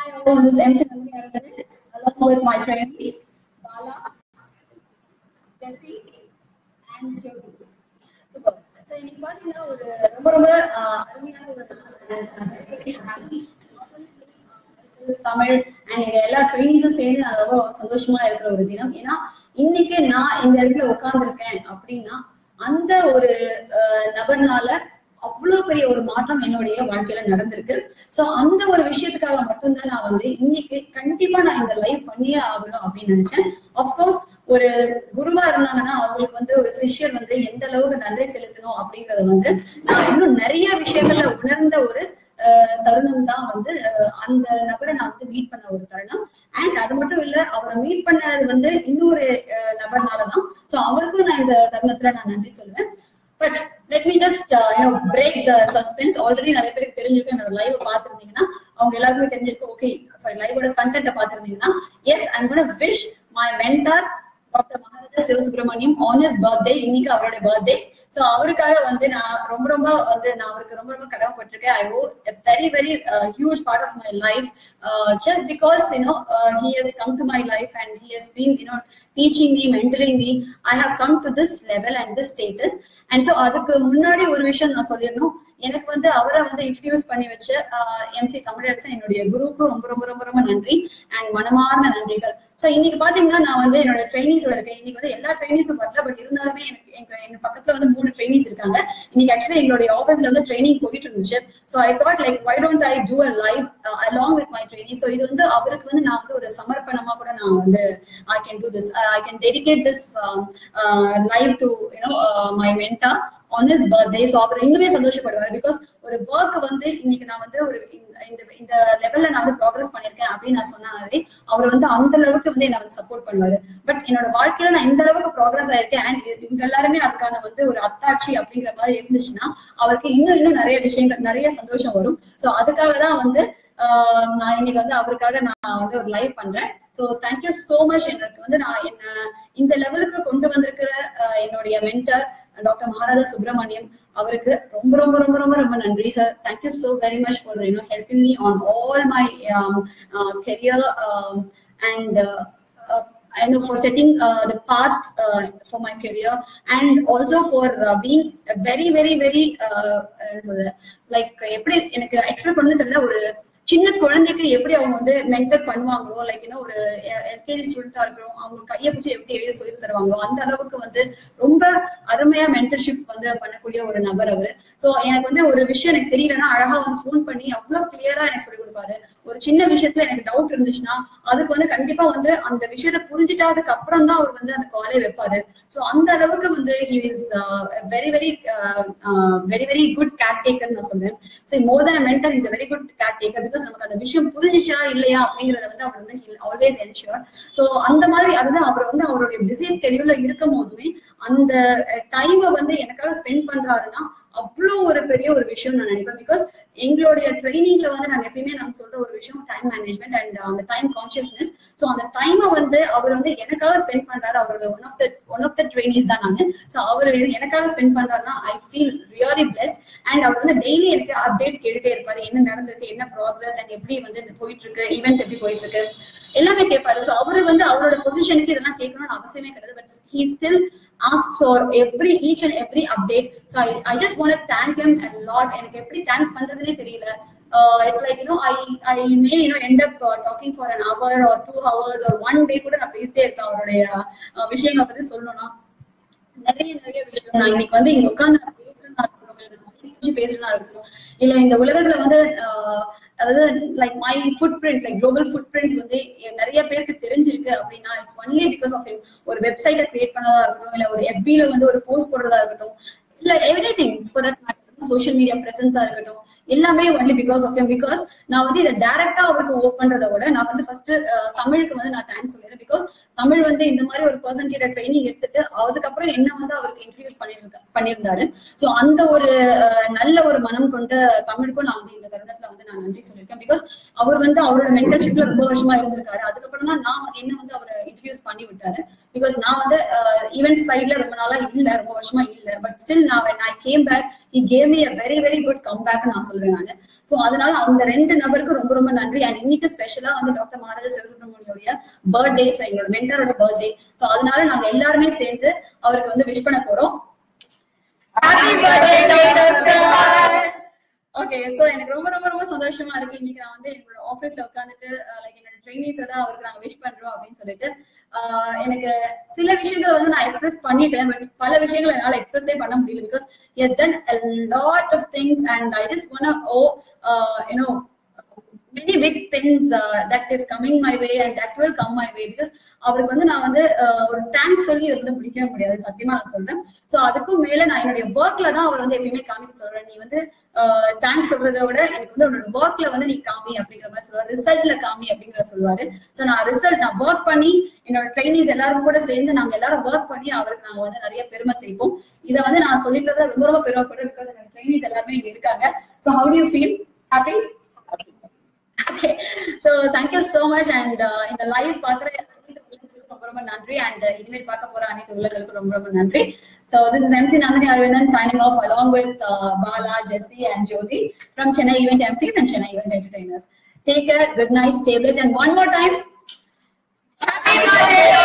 Hi, all. This is MC Nandini Arvind, along with my trainees, Bala, Jesse, and Jyoti. Super. So, இன்னைக்கு பாத்தீங்கன்னா ஒரு ரொம்ப ரொம்ப ஆஹ், அருமையான ஒரு நாள். And I'm very, very happy. Not only me, uh, myself, Tamil and எங்க எல்லா ட்ரைனிஸும் சேர்ந்து நான் ரொம்ப சந்தோஷமா இருக்கிற ஒரு தினம் ஏன்னா இன்னைக்கு நான் இந்த இடத்துல உட்கார்ந்துருக்கேன் அப்படின்னா அந்த ஒரு ஆஹ், நபர்னால அவ்வளவு பெரிய ஒரு மாற்றம் என்னுடைய வாழ்க்கையில நடந்திருக்கு சோ அந்த ஒரு விஷயத்துக்காக மட்டும்தான் நான் வந்து இன்னைக்கு கண்டிப்பா நான் இந்த லைவ் பண்ணியே ஆகணும் அப்படின்னு நினைச்சேன் அப்கோர்ஸ் ஒரு குருவா இருந்தாங்கன்னா அவங்களுக்கு வந்து ஒரு சிஷ்யர் வந்து எந்த அளவுக்கு நன்றி செலுத்தணும் அப்படிங்கறத வந்து நான் இன்னும் நிறைய விஷயங்கள்ல உணர்ந்த ஒரு அஹ், தருணம் தான் வந்து அஹ், அந்த நபரை நான் வந்து மீட் பண்ண ஒரு தருணம் அண்ட் அது மட்டும் இல்ல அவரை மீட் பண்ணது வந்து இன்னொரு அஹ், நபர்னாலதான் சோ அவருக்கும் நான் இந்த தருணத்துல நான் நன்றி சொல்லுவேன் but let me just you know break the suspense already நிறைய பேருக்கு தெரிஞ்சிருக்கும் என்னோட லைவ் பார்த்திருந்தீங்கன்னா அவங்க எல்லாருக்குமே தெரிஞ்சிருக்கும் ஓகே சாரி லைவோட கண்டென்ட்டை பார்த்திருந்தீங்கன்னா yes I'm gonna wish my mentor doctor Maharaja Sivasubramaniam on his birthday இன்னைக்கு அவரோட பர்த்டே சோ அவருக்காக வந்து நான் ரொம்ப ரொம்ப வந்து நான் அவருக்கு ரொம்ப ரொம்ப கடமைப்பட்டிருக்கேன் I owe very very huge part of my life just because you know he has come to my life and he has been you know teaching me mentoring me I have come to this level and this status and so அதுக்கு முன்னாடி ஒரு விஷயம் நான் சொல்லிடணும் எனக்கு வந்து அவரை வந்து இன்ட்ரடியூஸ் பண்ணி வச்ச எம்சி தமிழரசன் என்னுடைய குருவுக்கு ரொம்ப ரொம்ப ரொம்ப ரொம்ப நன்றி அண்ட் மனமார்ந்த நன்றிகள் ஸோ இன்னைக்கு பாத்தீங்கன்னா நான் வந்து என்னோட ட்ரைனிஸோட இருக்கேன் இன்னைக்கு வந்து எல்லா ட்ரைனிஸும் வரல பட் இருந்தாலுமே எனக்கு எங்க எங்க பக்கத்துல வந்து மூணு ட்ரைனிஸ் இருக்காங்க இன்னைக்கு ஆக்சுவலி எங்களுடைய ஆஃபீஸ்ல வந்து ட்ரைனிங் போயிட்டு இருந்துச்சு so I thought like why don't I do a live along with my training so இது வந்து அவருக்கு வந்து நான் வந்து ஒரு சமர்ப்பணமா கூட நான் வந்து I can do this I can dedicate this live to you know my mentor on his birthday so அவர் இன்னுமே சந்தோஷப்படுவார் பிகாஸ் ஒரு ஒர்க் வந்து இன்னைக்கு நான் வந்து ஒரு இந்த- இந்த இந்த லெவல்ல நான் வந்து ப்ராக்ரஸ் பண்ணிருக்கேன் அப்படின்னு நான் சொன்னாலே அவர் வந்து அந்த அளவுக்கு வந்து என்ன வந்து சப்போர்ட் பண்ணுவாரு பட் என்னோட வாழ்க்கையில நான் இந்த அளவுக்கு ப்ராக்ரஸ் ஆயிருக்கேன் அண்ட் இவங்க எல்லாருமே அதுக்கான வந்து ஒரு அத்தாட்சி அப்படிங்கிற மாதிரி இருந்துச்சுன்னா அவருக்கு இன்னும் இன்னும் நிறைய விஷயங்கள் நிறைய சந்தோஷம் வரும் ஸோ அதுக்காக தான் வந்து ஆஹ் நான் இன்னைக்கு வந்து அவருக்காக நான் வந்து ஒரு லைவ் பண்றேன் ஸோ தேங்க்யூ சோ மச் எனக்கு வந்து நான் என்ன இந்த லெவலுக்கு கொண்டு வந்திருக்கிற ஆஹ் என்னுடைய மென்டர் டாக்டர் மகாராஜா சுப்பிரமணியம் அவருக்கு ரொம்ப ரொம்ப ரொம்ப ரொம்ப ரொம்ப நன்றி sir thank you so very much for you know helping me on all my career and I know for setting uh, the path uh, for my career and also for uh, being a very very very uh, uh, so the- like எப்படி எனக்கு explain பண்ணது தெரியல ஒரு சின்ன குழந்தைக்கு எப்படி அவங்க வந்து மென்டர் பண்ணுவாங்களோ லைக் இன்னும் ஒரு எல்கேஜி ஸ்டூடெண்டா இருக்கிறோம் அவங்க கையை பிடிச்சி எப்படி எழுத சொல்லி தருவாங்களோ அந்த அளவுக்கு வந்து ரொம்ப அருமையா மென்டர்ஷிப் வந்து பண்ணக்கூடிய ஒரு நபர் அவரு சோ எனக்கு வந்து ஒரு விஷயம் எனக்கு தெரியலன்னா அழகா வந்து ஃபோன் பண்ணி அவ்வளவு கிளியரா எனக்கு சொல்லி கொடுப்பாரு ஒரு சின்ன விஷயத்துல எனக்கு டவுட் இருந்துச்சுன்னா அதுக்கு வந்து கண்டிப்பா வந்து அந்த விஷயத்த புரிஞ்சுட்டாதுக்கு அப்புறம் தான் அவர் வந்து அந்த காலே வைப்பாரு சோ அந்த அளவுக்கு வந்து he is very very very very good care taker நான் சொல்றேன் so more than mentor is very good care taker because நமக்கு அந்த விஷயம் புரிஞ்சுச்சா இல்லையா அப்படிங்கறத வந்து அவர் வந்து ஆல்வேஸ் என்ஷூர் ஸோ அந்த மாதிரி அதுதான் அவர் வந்து அவருடைய பிஸி ஸ்கெடியூல்ல இருக்கும் போதுமே அந்த டைமை வந்து எனக்காக ஸ்பெண்ட் பண்றாருன்னா அவ்வளோ ஒரு பெரிய ஒரு விஷயம் நான் நினைப்பேன் பிகாஸ் எங்களுடைய ட்ரைனிங்ல வந்து நாங்க எப்பயுமே நாங்க சொல்ற ஒரு விஷயம் டைம் மேனேஜ்மெண்ட் அண்ட் அந்த டைம் கான்சியஸ்னஸ் ஸோ அந்த டைமை வந்து அவர் வந்து எனக்காக ஸ்பெண்ட் பண்றாரு அவரோட one of the one of the trainees தான் நான் ஸோ அவர் எனக்காக ஸ்பெண்ட் பண்றாருன்னா I feel really blessed and அவர் வந்து டெய்லி எனக்கு அப்டேட்ஸ் கேட்டுட்டே இருப்பாரு என்ன நடந்திருக்கு என்ன ப்ராக்ரஸ் அண்ட் எப்படி வந்து போயிட்டு இருக்கு ஈவெண்ட்ஸ் எப்படி போயிட்டு இருக்கு எல்லாமே கேட்பாரு ஸோ அவரு வந்து அவரோட பொசிஷனுக்கு இதெல்லாம் கேட்கணும்னு அவசியமே கிடையாது but he still asks for every each and every update so i, I just want to thank him a lot எனக்கு எப்படி தேங்க் பண்றதுனே தெரியல uh, it's like you know i i may you know end up uh, talking for an hour or two hours or one day கூட நான் பேசிட்டே இருக்கேன் அவருடைய uh, விஷயங்களை பத்தி சொல்லணும்னா நிறைய நிறைய விஷயம் நான் இன்னைக்கு வந்து இங்க உட்கார்ந்து நான் பேசுறேன்னா இருக்கட்டும் இல்ல நான் நிகழ்ச்சி பேசுறேன்னா இருக்கட்டும் இல்ல இந்த உலகத்துல வந்து ஆஹ், அதாவது like my footprint like global footprints வந்து நிறைய பேருக்கு தெரிஞ்சிருக்கு அப்படின்னா இட்ஸ் ஒன்லி பிகாஸ் ஆஃப் ஒரு வெப்சைட்டை கிரியேட் பண்ணதா இருக்கட்டும் இல்ல ஒரு FB-ல வந்து ஒரு போஸ்ட் போடுறதா இருக்கட்டும் இல்ல everything for that social media பிரசன்ஸா இருக்கட்டும் எல்லாமே only because of them because நான் வந்து இதை டைரக்டா அவருக்கு ஒர்க் பண்றதை விட நான் வந்து ஃபர்ஸ்ட் தமிழுக்கு வந்து நான் தேங்க்ஸ் சொல்லிடுறேன் பிகாஸ் தமிழ் வந்து இந்த மாதிரி ஒரு பர்சன் கிட்ட ட்ரைனிங் எடுத்துட்டு அதுக்கப்புறம் என்ன வந்து அவருக்கு இன்ட்ரடியூஸ் பண்ணிருக்க பண்ணியிருந்தாரு சோ அந்த ஒரு அஹ், நல்ல ஒரு மனம் கொண்ட தமிழுக்கும் நான் வந்து இந்த தருணத்துல வந்து நான் நன்றி சொல்லியிருக்கேன் பிகாஸ் அவர் வந்து அவரோட மென்டர்ஷிப்ல ரொம்ப வருஷமா இருந்திருக்காரு அதுக்கப்புறம் தான் நான் வந்து என்ன வந்து அவரை இன்ட்ரடியூஸ் பண்ணி விட்டாரு பிகாஸ் நான் வந்து ஈவென்ட் சைட்ல ரொம்ப நாளா இல்ல ரொம்ப வருஷமா இல்ல பட் ஸ்டில் நான் when I came back he gave me a very very good comeback நான் சொல்றேன் நானு சோ அதனால அந்த ரெண்டு நபருக்கு ரொம்ப ரொம்ப நன்றி அண்ட் இன்னைக்கு ஸ்பெஷலா வந்து டாக்டர் மகாராஜா சிவசுப்ரமணியோடைய பர்த்டே ஸோ எங்களோட மென்டரோட பர்த்டே சோ அதனால நாங்க எல்லாருமே சேர்ந்து அவருக்கு வந்து விஷ் பண்ண போறோம் Happy birthday, Dr. Sir. Okay so எனக்கு ரொம்ப ரொம்ப ரொம்ப சந்தோஷமா இருக்கு இன்னைக்கு நான் வந்து என்னோட ஆபீஸ்ல உட்காந்துட்டு லைக் என்னோட ட்ரைனிஸோட அவருக்கு நாங்க விஷ் பண்றோம் அப்படின்னு சொல்லிட்டு ஆஹ் எனக்கு சில விஷயங்கள் வந்து நான் எக்ஸ்பிரஸ் பண்ணிட்டேன் பட் பல விஷயங்கள் என்னால எக்ஸ்பிரஸே பண்ண முடியல because he has done a lot of things and i just want to owe uh, you know many big things uh, that is coming my way and that will come my way because அவருக்கு வந்து நான் வந்து uh, ஒரு thanks சொல்லி இதை வந்து முடிக்கவே முடியாது சத்தியமா நான் சொல்றேன் சோ அதுக்கும் மேல நான் என்னுடைய ஒர்க்ல தான் அவர் வந்து எப்பயுமே காமிக்க சொல்றேன் நீ வந்து தேங்க்ஸ் சொல்றதை விட எனக்கு வந்து உன்னோட ஒர்க்ல வந்து நீ காமி அப்படிங்கிற மாதிரி சொல்லுவாரு ரிசல்ட்ல காமி அப்படிங்கிற சொல்லுவாரு சோ நான் ரிசல்ட் நான் ஒர்க் பண்ணி என்னோட ட்ரைனிஸ் எல்லாரும் கூட சேர்ந்து நாங்க எல்லாரும் ஒர்க் பண்ணி அவருக்கு நாங்க வந்து நிறைய பெருமை செய்வோம் இதை வந்து நான் சொல்லிக்கிறத ரொம்ப ரொம்ப பெருமைப்படுறேன் பிகாஸ் என்னோட ட்ரைனிஸ் எல்லாருமே இங்க இருக்காங்க so how do you feel happy okay so thank you so much and இந்த லைவ் பாக்குற அனைத்து உள்ளங்களுக்கும் ரொம்ப ரொம்ப நன்றி அண்ட் இனிமேல் பார்க்க போற அனைத்து உள்ளங்களுக்கும் ரொம்ப ரொம்ப நன்றி so this is MC Nandini Aravindan signing off along with uh, Bala, Jesse and Jyoti from Chennai Event MCs and Chennai Event Entertainers. Take care, good night, stay blessed and one more time, Happy birthday,